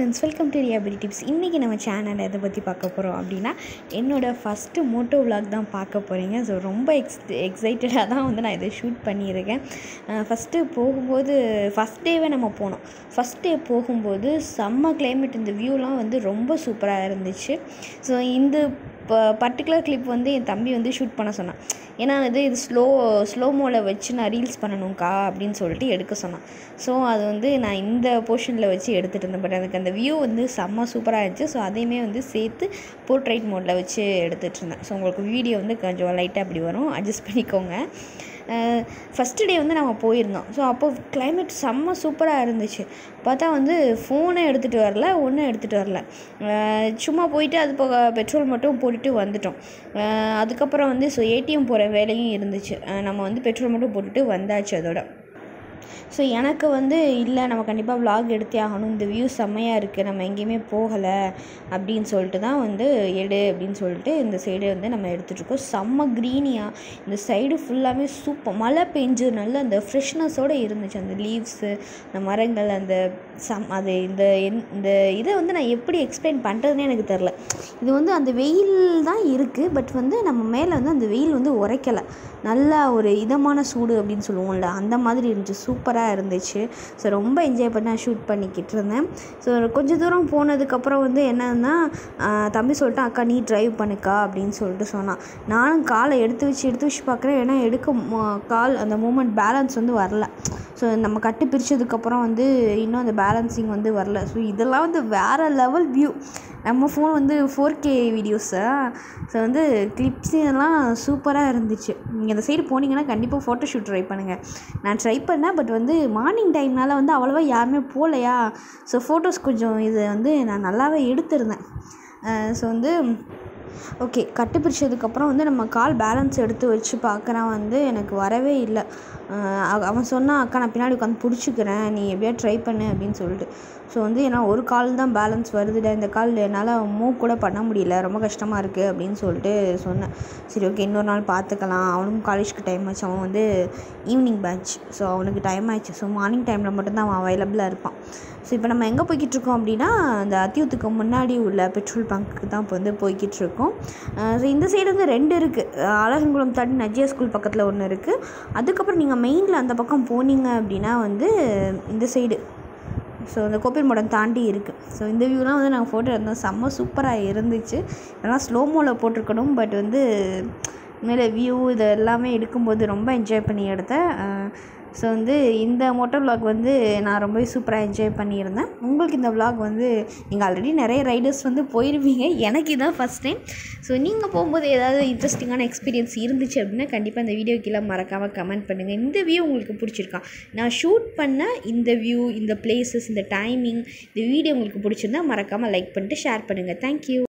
friends welcome to ரியாபிலி tips இன்றைக்கி நம்ம சேனலில் எதை பற்றி பார்க்க போகிறோம் அப்படின்னா என்னோடய ஃபஸ்ட்டு மோட்டோ விலாக் தான் பார்க்க போகிறீங்க ஸோ ரொம்ப எக்ஸ் எக்ஸைட்டடாக தான் வந்து நான் இதை ஷூட் பண்ணியிருக்கேன் ஃபஸ்ட்டு போகும்போது ஃபஸ்ட் டேவே நம்ம போனோம் ஃபஸ்ட் டே போகும்போது செம்ம கிளைமேட் இந்த வியூலாம் வந்து ரொம்ப சூப்பராக இருந்துச்சு ஸோ இந்த ப பர்டிகுலர் கிளிப் வந்து என் தம்பி வந்து ஷூட் பண்ண சொன்னான் ஏன்னா இது இது ஸ்லோ ஸ்லோ மோவில் வச்சு நான் ரீல்ஸ் பண்ணணும்க்கா அப்படின்னு சொல்லிட்டு எடுக்க சொன்னான் ஸோ அது வந்து நான் இந்த போர்ஷனில் வச்சு எடுத்துகிட்டு இருந்தேன் பட் எனக்கு அந்த வியூ வந்து செம்ம சூப்பராக இருந்துச்சு ஸோ அதையுமே வந்து சேர்த்து போர்ட்ரைட் மோடில் வச்சு எடுத்துகிட்டு இருந்தேன் ஸோ உங்களுக்கு வீடியோ வந்து கொஞ்சம் லைட்டாக அப்படி வரும் அட்ஜஸ்ட் பண்ணிக்கோங்க ஃபஸ்ட்டு டே வந்து நம்ம போயிருந்தோம் ஸோ அப்போ கிளைமேட் செம்ம சூப்பராக இருந்துச்சு பார்த்தா வந்து ஃபோனை எடுத்துகிட்டு வரல ஒன்றும் எடுத்துகிட்டு வரல சும்மா போயிட்டு அது போக பெட்ரோல் மட்டும் போட்டுட்டு வந்துட்டோம் அதுக்கப்புறம் வந்து ஸோ ஏடிஎம் போகிற வேலையும் இருந்துச்சு நம்ம வந்து பெட்ரோல் மட்டும் போட்டுட்டு வந்தாச்சு அதோட ஸோ எனக்கு வந்து இல்லை நம்ம கண்டிப்பாக விலாக் எடுத்தே ஆகணும் இந்த வியூ செம்மையாக இருக்குது நம்ம எங்கேயுமே போகலை அப்படின்னு சொல்லிட்டு தான் வந்து எடு அப்படின்னு சொல்லிட்டு இந்த சைடு வந்து நம்ம எடுத்துகிட்ருக்கோம் செம்ம க்ரீனியாக இந்த சைடு ஃபுல்லாகவே சூப்பர் மழை பெஞ்சு நல்ல அந்த ஃப்ரெஷ்னஸோடு இருந்துச்சு அந்த லீவ்ஸு அந்த மரங்கள் அந்த சம் அது இந்த இந்த இதை வந்து நான் எப்படி எக்ஸ்பிளைன் பண்ணுறதுனே எனக்கு தெரில இது வந்து அந்த வெயில் தான் இருக்குது பட் வந்து நம்ம மேலே வந்து அந்த வெயில் வந்து உரைக்கலை நல்லா ஒரு இதமான சூடு அப்படின்னு சொல்லுவோம்ல அந்த மாதிரி இருந்துச்சு சூப்பராக இருந்துச்சு ஸோ ரொம்ப என்ஜாய் பண்ண ஷூட் பண்ணிக்கிட்டு இருந்தேன் ஸோ கொஞ்சம் தூரம் போனதுக்கப்புறம் வந்து என்னன்னா தம்பி சொல்லிட்டான் அக்கா நீ ட்ரைவ் பண்ணுக்கா அப்படின்னு சொல்லிட்டு சொன்னான் நானும் காலை எடுத்து வச்சு எடுத்து வச்சு பார்க்குறேன் ஏன்னா எடுக்க கால் அந்த மூமெண்ட் பேலன்ஸ் வந்து வரல ஸோ நம்ம கட்டு பிரித்ததுக்கப்புறம் வந்து இன்னும் அந்த பேலன்சிங் வந்து வரல ஸோ இதெல்லாம் வந்து வேறு லெவல் வியூ நம்ம ஃபோன் வந்து ஃபோர் கே வீடியோஸை ஸோ வந்து கிளிப்ஸ் இதெல்லாம் சூப்பராக இருந்துச்சு நீங்கள் அந்த சைடு போனீங்கன்னா கண்டிப்பாக ஃபோட்டோ ஷூட் ட்ரை பண்ணுங்கள் நான் ட்ரை பண்ணேன் பட் வந்து மார்னிங் டைம்னால் வந்து அவ்வளோவா யாருமே போகலையா ஸோ ஃபோட்டோஸ் கொஞ்சம் இது வந்து நான் நல்லாவே எடுத்திருந்தேன் ஸோ வந்து ஓகே கட்டு பிரித்ததுக்கப்புறம் வந்து நம்ம கால் பேலன்ஸ் எடுத்து வச்சு பார்க்குறான் வந்து எனக்கு வரவே இல்லை அவன் சொன்னான் அக்கா நான் பின்னாடி உட்காந்து பிடிச்சிக்கிறேன் நீ எப்படியா ட்ரை பண்ணு அப்படின்னு சொல்லிட்டு ஸோ வந்து ஏன்னா ஒரு கால் தான் பேலன்ஸ் வருதுடா இந்த கால் என்னால் மூவ் கூட பண்ண முடியல ரொம்ப கஷ்டமாக இருக்குது அப்படின்னு சொல்லிட்டு சொன்னேன் சரி ஓகே இன்னொரு நாள் பார்த்துக்கலாம் அவனுக்கும் காலேஜ்க்கு டைம் ஆச்சு அவன் வந்து ஈவினிங் பேட்ச் ஸோ அவனுக்கு டைம் ஆயிடுச்சு ஸோ மார்னிங் டைமில் மட்டும்தான் அவன் அவைலபிளாக இருப்பான் ஸோ இப்போ நம்ம எங்கே போய்கிட்டு இருக்கோம் அப்படின்னா அந்த அத்தியூத்துக்கு முன்னாடி உள்ள பெட்ரோல் பங்க்குக்கு தான் இப்போ வந்து போய்கிட்டு இருக்கோம் ஸோ இந்த சைடு வந்து ரெண்டு இருக்குது அழகன்குளம் தாண்டி நஜியா ஸ்கூல் பக்கத்தில் ஒன்று இருக்குது அதுக்கப்புறம் நீங்கள் மெயினில் அந்த பக்கம் போனீங்க அப்படின்னா வந்து இந்த சைடு ஸோ அந்த கோப்பீர் மடம் தாண்டி இருக்குது ஸோ இந்த வியூலாம் வந்து நாங்கள் ஃபோட்டோ எடுத்தோம் செம்ம சூப்பராக இருந்துச்சு இதெல்லாம் ஸ்லோ மோவில் போட்டிருக்கணும் பட் வந்து மேலே வியூ இது எல்லாமே எடுக்கும்போது ரொம்ப என்ஜாய் பண்ணி எடுத்தேன் ஸோ வந்து இந்த மோட்டோ விலாக் வந்து நான் ரொம்பவே சூப்பராக என்ஜாய் பண்ணியிருந்தேன் உங்களுக்கு இந்த விலாக் வந்து நீங்கள் ஆல்ரெடி நிறைய ரைடர்ஸ் வந்து போயிருவீங்க எனக்கு இதான் ஃபஸ்ட் டைம் ஸோ நீங்கள் போகும்போது ஏதாவது இன்ட்ரெஸ்டிங்கான எக்ஸ்பீரியன்ஸ் இருந்துச்சு அப்படின்னா கண்டிப்பாக இந்த வீடியோ கீழே மறக்காமல் கமெண்ட் பண்ணுங்கள் இந்த வியூ உங்களுக்கு பிடிச்சிருக்கா நான் ஷூட் பண்ண இந்த வியூ இந்த பிளேசஸ் இந்த டைமிங் இந்த வீடியோ உங்களுக்கு பிடிச்சிருந்தா மறக்காமல் லைக் பண்ணிட்டு ஷேர் பண்ணுங்கள் தேங்க்யூ